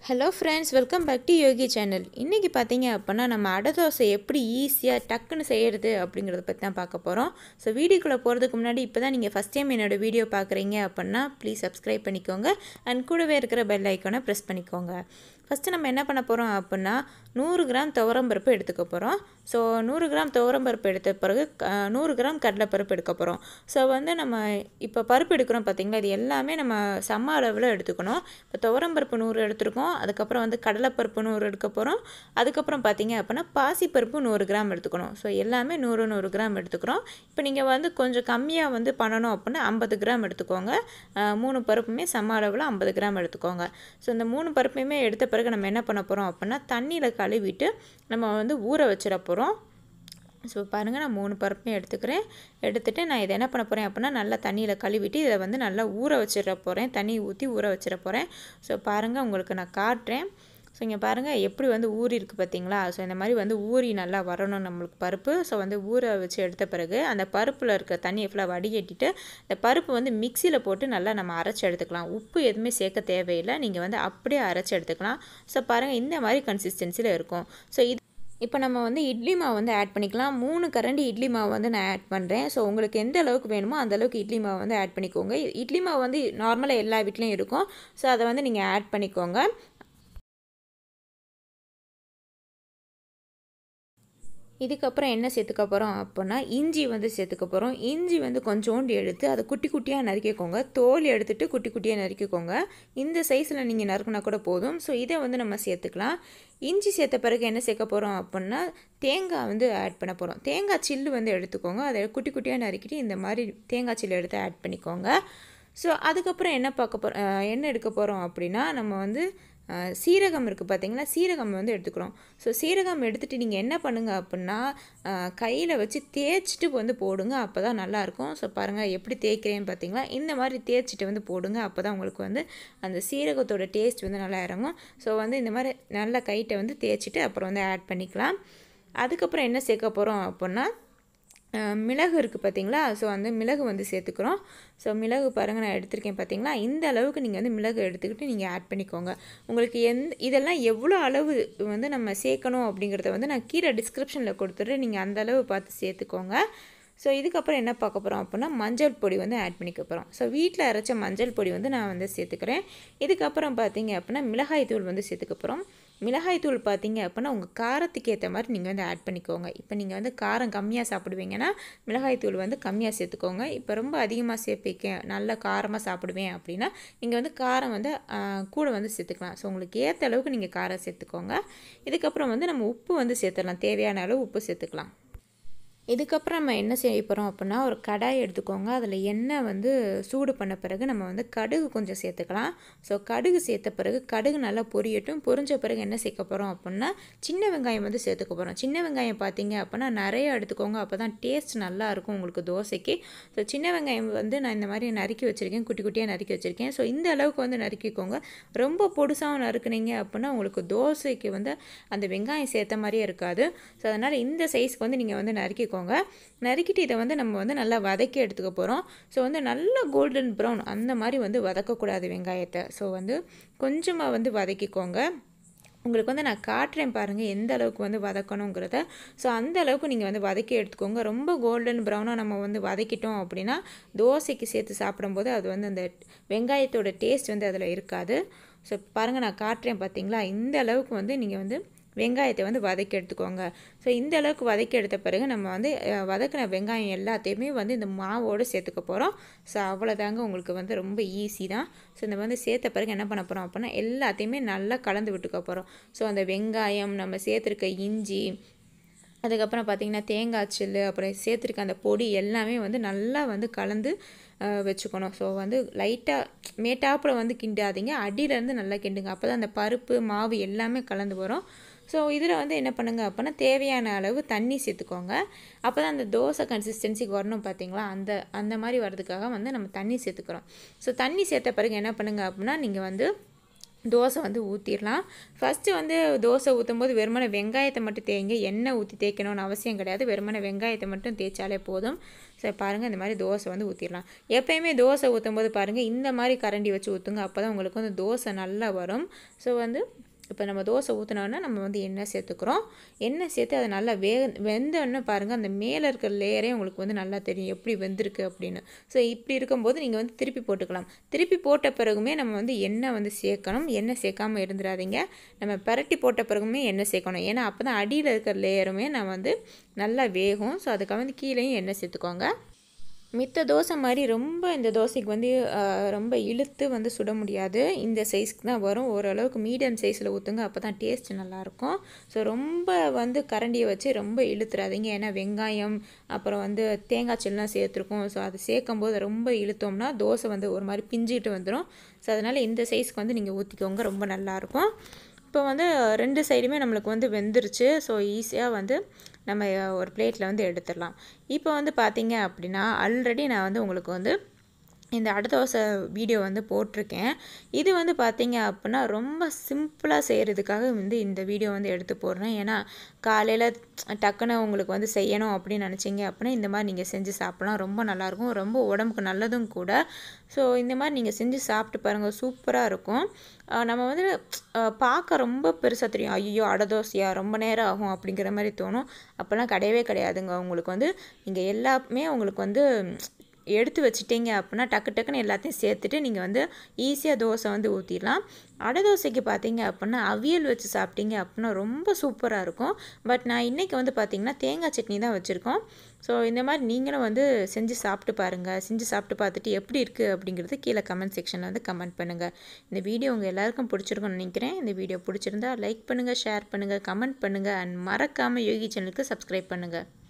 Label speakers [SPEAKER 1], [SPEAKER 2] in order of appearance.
[SPEAKER 1] hello friends welcome back to Yogi channel இன்றைக்கி பார்த்தீங்க அப்படின்னா நம்ம அடை தோசை எப்படி ஈஸியாக டக்குன்னு செய்கிறது அப்படிங்கிறத பற்றி தான் பார்க்க போகிறோம் ஸோ வீடியோக்குள்ளே போகிறதுக்கு முன்னாடி இப்போ தான் நீங்கள் ஃபஸ்ட் டைம் என்னோடய வீடியோ பார்க்குறீங்க அப்படின்னா ப்ளீஸ் சப்ஸ்கிரைப் பண்ணிக்கோங்க அண்ட் கூடவே இருக்கிற பெல் ஐக்கானை ப்ரெஸ் பண்ணிக்கோங்க ஃபஸ்ட்டு நம்ம என்ன பண்ண போகிறோம் அப்படின்னா நூறு கிராம் துவரம்பருப்பு எடுத்துக்க போகிறோம் ஸோ நூறு கிராம் துவரம்பருப்பு எடுத்த பிறகு க- நூறு கிராம் கடலைப்பருப்பு எடுக்க போகிறோம் ஸோ வந்து நம்ம இப்போ பருப்பு எடுக்கிறோம் பார்த்தீங்களா இது எல்லாமே நம்ம சம அளவில் எடுத்துக்கணும் இப்போ துவரம்பருப்பு நூறு எடுத்துருக்கோம் அதுக்கப்புறம் வந்து கடலைப்பருப்பு நூறு எடுக்க போகிறோம் அதுக்கப்புறம் பார்த்தீங்க அப்படின்னா பாசிப்பருப்பு நூறு கிராம் எடுத்துக்கணும் ஸோ எல்லாமே நூறு நூறு கிராம் எடுத்துக்கிறோம் இப்போ நீங்கள் வந்து கொஞ்சம் கம்மியாக வந்து பண்ணணும் அப்படின்னா ஐம்பது கிராம் எடுத்துக்கோங்க அஹ் மூணு பருப்புமே சம அளவில் ஐம்பது கிராம் எடுத்துக்கோங்க ஸோ இந்த மூணு பருப்பையுமே எடுத்த பிறகு நம்ம என்ன பண்ண போகிறோம் அப்படின்னா தண்ணியில் கழுவிட்டு நம்ம வந்து ஊற வச்சிட போகிறோம் ஸோ பாருங்கள் நான் மூணு பருப்பையும் எடுத்துக்கிறேன் எடுத்துகிட்டு நான் இதை என்ன பண்ண போகிறேன் அப்படின்னா நல்லா தண்ணியில் கழுவிட்டு இதை வந்து நல்லா ஊற வச்சிட போகிறேன் தண்ணி ஊற்றி ஊற வச்சிட போகிறேன் ஸோ பாருங்கள் உங்களுக்கு நான் காட்டுறேன் ஸோ இங்கே பாருங்கள் எப்படி வந்து ஊறி இருக்குது பார்த்தீங்களா ஸோ இந்த மாதிரி வந்து ஊறி நல்லா வரணும் நம்மளுக்கு பருப்பு ஸோ வந்து ஊற வச்சு எடுத்த பிறகு அந்த பருப்பில் இருக்க தண்ணியை ஃபுல்லாக வடிகட்டிட்டு இந்த பருப்பு வந்து மிக்சியில் போட்டு நல்லா நம்ம அரைச்சி எடுத்துக்கலாம் உப்பு எதுவுமே சேர்க்க தேவையில்லை நீங்கள் வந்து அப்படியே அரைச்சி எடுத்துக்கலாம் ஸோ பாருங்கள் இந்த மாதிரி கன்சிஸ்டன்சியில் இருக்கும் ஸோ இது இப்போ நம்ம வந்து இட்லி மாவு வந்து ஆட் பண்ணிக்கலாம் மூணு கரண்டி இட்லி மாவு வந்து நான் ஆட் பண்ணுறேன் ஸோ உங்களுக்கு எந்த அளவுக்கு வேணுமோ அந்த அளவுக்கு இட்லி மாவு வந்து ஆட் பண்ணிக்கோங்க இட்லி மாவு வந்து நார்மலாக எல்லா வீட்லேயும் இருக்கும் ஸோ அதை வந்து நீங்கள் ஆட் பண்ணிக்கோங்க இதுக்கப்புறம் என்ன சேர்த்துக்க போகிறோம் அப்படின்னா இஞ்சி வந்து சேர்த்துக்க போகிறோம் இஞ்சி வந்து கொஞ்சோண்டு எடுத்து அதை குட்டி குட்டியாக நறுக்கிக்கோங்க தோல் எடுத்துட்டு குட்டி குட்டியாக நறுக்கிக்கோங்க இந்த சைஸில் நீங்கள் நறுக்குனா கூட போதும் ஸோ இதை வந்து நம்ம சேர்த்துக்கலாம் இஞ்சி சேர்த்த பிறகு என்ன சேர்க்க போகிறோம் அப்படின்னா தேங்காய் வந்து ஆட் பண்ண போகிறோம் தேங்காய் சில்லு வந்து எடுத்துக்கோங்க அதை குட்டி குட்டியாக நறுக்கிட்டு இந்த மாதிரி தேங்காய் சில்லு எடுத்து ஆட் பண்ணிக்கோங்க ஸோ அதுக்கப்புறம் என்ன பார்க்க போகிறோம் என்ன எடுக்க போகிறோம் அப்படின்னா நம்ம வந்து அஹ், சீரகம் இருக்குது பார்த்தீங்களா சீரகம் வந்து எடுத்துக்கிறோம் ஸோ சீரகம் எடுத்துகிட்டு நீங்கள் என்ன பண்ணுங்க அப்படின்னா கையில் வச்சு தேய்ச்சிட்டு வந்து போடுங்க அப்போ தான் நல்லாயிருக்கும் ஸோ பாருங்கள் எப்படி தேய்க்கிறேன்னு பார்த்தீங்களா இந்த மாதிரி தேய்ச்சிட்டு வந்து போடுங்க அப்போ தான் உங்களுக்கு வந்து அந்த சீரகத்தோட டேஸ்ட் வந்து நல்லா இறங்கும் ஸோ வந்து இந்த மாதிரி நல்லா கைட்டை வந்து தேய்ச்சிட்டு அப்புறம் வந்து ஆட் பண்ணிக்கலாம் அதுக்கப்புறம் என்ன சேர்க்க போகிறோம் அப்படின்னா அஹ் மிளகு இருக்குது பார்த்தீங்களா ஸோ அந்த மிளகு வந்து சேர்த்துக்கிறோம் ஸோ மிளகு பாருங்கள் நான் எடுத்திருக்கேன் பார்த்தீங்களா இந்த அளவுக்கு நீங்கள் வந்து மிளகு எடுத்துக்கிட்டு நீங்கள் ஆட் பண்ணிக்கோங்க உங்களுக்கு எந்த இதெல்லாம் எவ்வளோ அளவு வந்து நம்ம சேர்க்கணும் அப்படிங்கிறத வந்து நான் கீழே டிஸ்கிரிப்ஷனில் கொடுத்துட்றேன் நீங்கள் அந்த அளவு பார்த்து சேர்த்துக்கோங்க ஸோ இதுக்கப்புறம் என்ன பார்க்க போகிறோம் அப்படின்னா மஞ்சள் பொடி வந்து ஆட் பண்ணிக்க போகிறோம் ஸோ வீட்டில் அரைச்ச மஞ்சள் பொடி வந்து நான் வந்து சேர்த்துக்கிறேன் இதுக்கப்புறம் பார்த்தீங்க அப்படின்னா மிளகாய் தூள் வந்து சேர்த்துக்க போகிறோம் மிளகாய் தூள் பார்த்தீங்க அப்படின்னா உங்கள் காரத்துக்கு ஏற்ற மாதிரி நீங்கள் வந்து ஆட் பண்ணிக்கோங்க இப்போ நீங்கள் வந்து காரம் கம்மியாக சாப்பிடுவீங்கன்னா மிளகாய் தூள் வந்து கம்மியாக சேர்த்துக்கோங்க இப்போ ரொம்ப அதிகமாக சேர்ப்பிக்க நல்ல காரமாக சாப்பிடுவேன் அப்படின்னா நீங்கள் வந்து காரம் வந்து ஆ, கூட வந்து சேர்த்துக்கலாம் ஸோ உங்களுக்கு ஏற்ற அளவுக்கு நீங்கள் காரம் சேர்த்துக்கோங்க இதுக்கப்புறம் வந்து நம்ம உப்பு வந்து சேர்த்துடலாம் தேவையான அளவு உப்பு சேர்த்துக்கலாம் இதுக்கப்புறம் நம்ம என்ன செய்ய போகிறோம் அப்படின்னா ஒரு கடாய் எடுத்துக்கோங்க அதில் எண்ணெய் வந்து சூடு பண்ண பிறகு நம்ம வந்து கடுகு கொஞ்சம் சேர்த்துக்கலாம் ஸோ கடுகு சேர்த்த பிறகு கடுகு நல்லா பொரியட்டும் பொரிஞ்ச பிறகு என்ன சேர்க்க போகிறோம் அப்படின்னா சின்ன வெங்காயம் வந்து சேர்த்துக்க போகிறோம் சின்ன வெங்காயம் பார்த்தீங்க அப்படின்னா நிறைய எடுத்துக்கோங்க அப்போ தான் டேஸ்ட் நல்லா இருக்கும் உங்களுக்கு தோசைக்கு ஸோ சின்ன வெங்காயம் வந்து நான் இந்த மாதிரி நறுக்கி வச்சுருக்கேன் குட்டி குட்டியாக நறுக்கி வச்சுருக்கேன் ஸோ இந்த அளவுக்கு வந்து நறுக்கிக்கோங்க ரொம்ப பொடுசாகவும் நறுக்குனீங்க அப்படின்னா உங்களுக்கு தோசைக்கு வந்து அந்த வெங்காயம் சேர்த்த மாதிரியே இருக்காது ஸோ அதனால் இந்த சைஸ்க்கு வந்து நீங்கள் வந்து நறுக்கிக்கோங்க நறுக்கிட்டு இதை வந்து நம்ம வந்து நல்லா வதக்கி எடுத்துக்க போகிறோம் ஸோ வந்து நல்லா கோல்டன் ப்ரௌன் அந்த மாதிரி வந்து வதக்கக்கூடாது வெங்காயத்தை ஸோ வந்து கொஞ்சமாக வந்து வதக்கிக்கோங்க உங்களுக்கு வந்து நான் காட்டுறேன் பாருங்கள் எந்த அளவுக்கு வந்து வதக்கணுங்கிறத ஸோ அந்த அளவுக்கு நீங்கள் வந்து வதக்கி எடுத்துக்கோங்க ரொம்ப கோல்டன் ப்ரௌனாக நம்ம வந்து வதக்கிட்டோம் அப்படின்னா தோசைக்கு சேர்த்து சாப்பிடும்போது அது வந்து அந்த வெங்காயத்தோட டேஸ்ட் வந்து அதில் இருக்காது ஸோ பாருங்கள் நான் காட்டுறேன் பார்த்தீங்களா இந்த அளவுக்கு வந்து நீங்கள் வந்து வெங்காயத்தை வந்து வதக்கி எடுத்துக்கோங்க ஸோ இந்த அளவுக்கு வதக்கி எடுத்த பிறகு நம்ம வந்து அஹ், வதக்கின வெங்காயம் எல்லாத்தையுமே வந்து இந்த மாவோடு சேர்த்துக்க போகிறோம் ஸோ அவ்வளோதாங்க உங்களுக்கு வந்து ரொம்ப ஈஸி தான் ஸோ இந்த வந்து சேர்த்த பிறகு என்ன பண்ண போகிறோம் அப்படின்னா எல்லாத்தையுமே நல்லா கலந்து விட்டுக்க போகிறோம் ஸோ அந்த வெங்காயம் நம்ம சேர்த்துருக்க இஞ்சி அதுக்கப்புறம் பார்த்திங்கன்னா தேங்காய் சில்லு அப்புறம் சேர்த்துருக்க அந்த பொடி எல்லாமே வந்து நல்லா வந்து கலந்து அஹ், வச்சுக்கணும் ஸோ வந்து லைட்டாக மேட்டாப்பில் வந்து கிண்டாதீங்க அடியிலேருந்து நல்லா கிண்டுங்க அப்போ தான் அந்த பருப்பு மாவு எல்லாமே கலந்து வரும் ஸோ இதில் வந்து என்ன பண்ணுங்க அப்படின்னா தேவையான அளவு தண்ணி சேர்த்துக்கோங்க அப்போ தான் அந்த தோசை கன்சிஸ்டன்சிக்கு வரணும் பார்த்தீங்களா அந்த அந்த மாதிரி வர்றதுக்காக வந்து நம்ம தண்ணி சேர்த்துக்கிறோம் ஸோ தண்ணி சேர்த்த பிறகு என்ன பண்ணுங்க அப்படின்னா நீங்கள் வந்து தோசை வந்து ஊற்றிடலாம் ஃபஸ்ட்டு வந்து தோசை ஊற்றும் போது வெறுமனை வெங்காயத்தை மட்டும் தேய்ங்க எண்ணெய் ஊற்றி தேய்க்கணும்னு அவசியம் கிடையாது வெறுமனை வெங்காயத்தை மட்டும் தேய்ச்சாலே போதும் சரி பாருங்கள் இந்த மாதிரி தோசை வந்து ஊற்றிடலாம் எப்பயுமே தோசை ஊற்றும் போது பாருங்கள் இந்த மாதிரி கரண்டி வச்சு ஊற்றுங்க அப்போ தான் உங்களுக்கு வந்து தோசை நல்லா வரும் ஸோ வந்து இப்போ நம்ம தோசை ஊற்றினோன்னா நம்ம வந்து எண்ணெய் சேர்த்துக்கிறோம் எண்ணெய் சேர்த்து அதை நல்லா வே வெந்தோன்னு பாருங்கள் அந்த மேலே இருக்கிற லேயரே உங்களுக்கு வந்து நல்லா தெரியும் எப்படி வெந்திருக்கு அப்படின்னு ஸோ இப்படி இருக்கும்போது நீங்கள் வந்து திருப்பி போட்டுக்கலாம் திருப்பி போட்ட பிறகுமே நம்ம வந்து எண்ணெய் வந்து சேர்க்கணும் எண்ணெய் சேர்க்காமல் இருந்துடாதீங்க நம்ம பரட்டி போட்ட பிறகுமே எண்ணெய் சேர்க்கணும் ஏன்னா அப்போ தான் அடியில் இருக்கிற லேயருமே நம்ம வந்து நல்லா வேகும் ஸோ அதுக்காக வந்து கீழேயும் எண்ணெய் சேர்த்துக்கோங்க மித்த தோசை மாதிரி ரொம்ப இந்த தோசைக்கு வந்து ரொம்ப இழுத்து வந்து சுட முடியாது இந்த சைஸ்க்கு தான் வரும் ஓரளவுக்கு மீடியம் சைஸில் ஊற்றுங்க அப்போ தான் டேஸ்ட் நல்லாயிருக்கும் ஸோ ரொம்ப வந்து கரண்டியை வச்சு ரொம்ப இழுத்துறாதீங்க ஏன்னா வெங்காயம் அப்புறம் வந்து தேங்காய் செல்லாம் சேர்த்துருக்கோம் ஸோ அது சேர்க்கும் போது ரொம்ப இழுத்தோம்னா தோசை வந்து ஒரு மாதிரி பிஞ்சிட்டு வந்துடும் ஸோ அதனால் இந்த சைஸ்க்கு வந்து நீங்கள் ஊற்றிக்கோங்க ரொம்ப நல்லாயிருக்கும் இப்போ வந்து ரெண்டு சைடுமே நம்மளுக்கு வந்து வெந்துருச்சு ஸோ ஈஸியாக வந்து நம்ம ஒரு பிளேட்டில் வந்து எடுத்துடலாம் இப்போ வந்து பார்த்தீங்க அப்படின்னா ஆல்ரெடி நான் வந்து உங்களுக்கு வந்து இந்த அடுத்த தோசை வீடியோ வந்து போட்டிருக்கேன் இது வந்து பார்த்தீங்க அப்படின்னா ரொம்ப சிம்பிளாக செய்கிறதுக்காக வந்து இந்த வீடியோ வந்து எடுத்து போடுறேன் ஏன்னா காலையில் டக்குன்னு உங்களுக்கு வந்து செய்யணும் அப்படின்னு நினச்சிங்க அப்படின்னா இந்த மாதிரி நீங்கள் செஞ்சு சாப்பிட்லாம் ரொம்ப நல்லாயிருக்கும் ரொம்ப உடம்புக்கு நல்லதும் கூட ஸோ இந்த மாதிரி நீங்கள் செஞ்சு சாப்பிட்டு பாருங்கள் சூப்பராக இருக்கும் நம்ம வந்து பார்க்க ரொம்ப பெருசாக தெரியும் ஐயோ அடை தோசையா ரொம்ப நேரம் ஆகும் அப்படிங்கிற மாதிரி தோணும் அப்போல்லாம் கிடையவே கிடையாதுங்க உங்களுக்கு வந்து இங்கே எல்லாமே உங்களுக்கு வந்து எடுத்து வச்சிட்டிங்க அப்படின்னா டக்கு டக்குன்னு எல்லாத்தையும் சேர்த்துட்டு நீங்கள் வந்து ஈஸியாக தோசை வந்து ஊற்றிடலாம் அடை தோசைக்கு பார்த்தீங்க அப்படின்னா அவியல் வச்சு சாப்பிட்டீங்க அப்படின்னா ரொம்ப சூப்பராக இருக்கும் பட் நான் இன்றைக்கி வந்து பார்த்திங்கன்னா தேங்காய் சட்னி தான் வச்சுருக்கோம் ஸோ இந்த மாதிரி நீங்களும் வந்து செஞ்சு சாப்பிட்டு பாருங்கள் செஞ்சு சாப்பிட்டு பார்த்துட்டு எப்படி இருக்குது அப்படிங்கிறது கீழே கமெண்ட் செக்ஷனில் வந்து கமெண்ட் பண்ணுங்கள் இந்த வீடியோ உங்கள் எல்லாருக்கும் பிடிச்சிருக்கும்னு நினைக்கிறேன் இந்த வீடியோ பிடிச்சிருந்தா லைக் பண்ணுங்கள் ஷேர் பண்ணுங்கள் கமெண்ட் பண்ணுங்கள் அண்ட் மறக்காமல் யோகி சேனலுக்கு சப்ஸ்கிரைப் பண்ணுங்கள்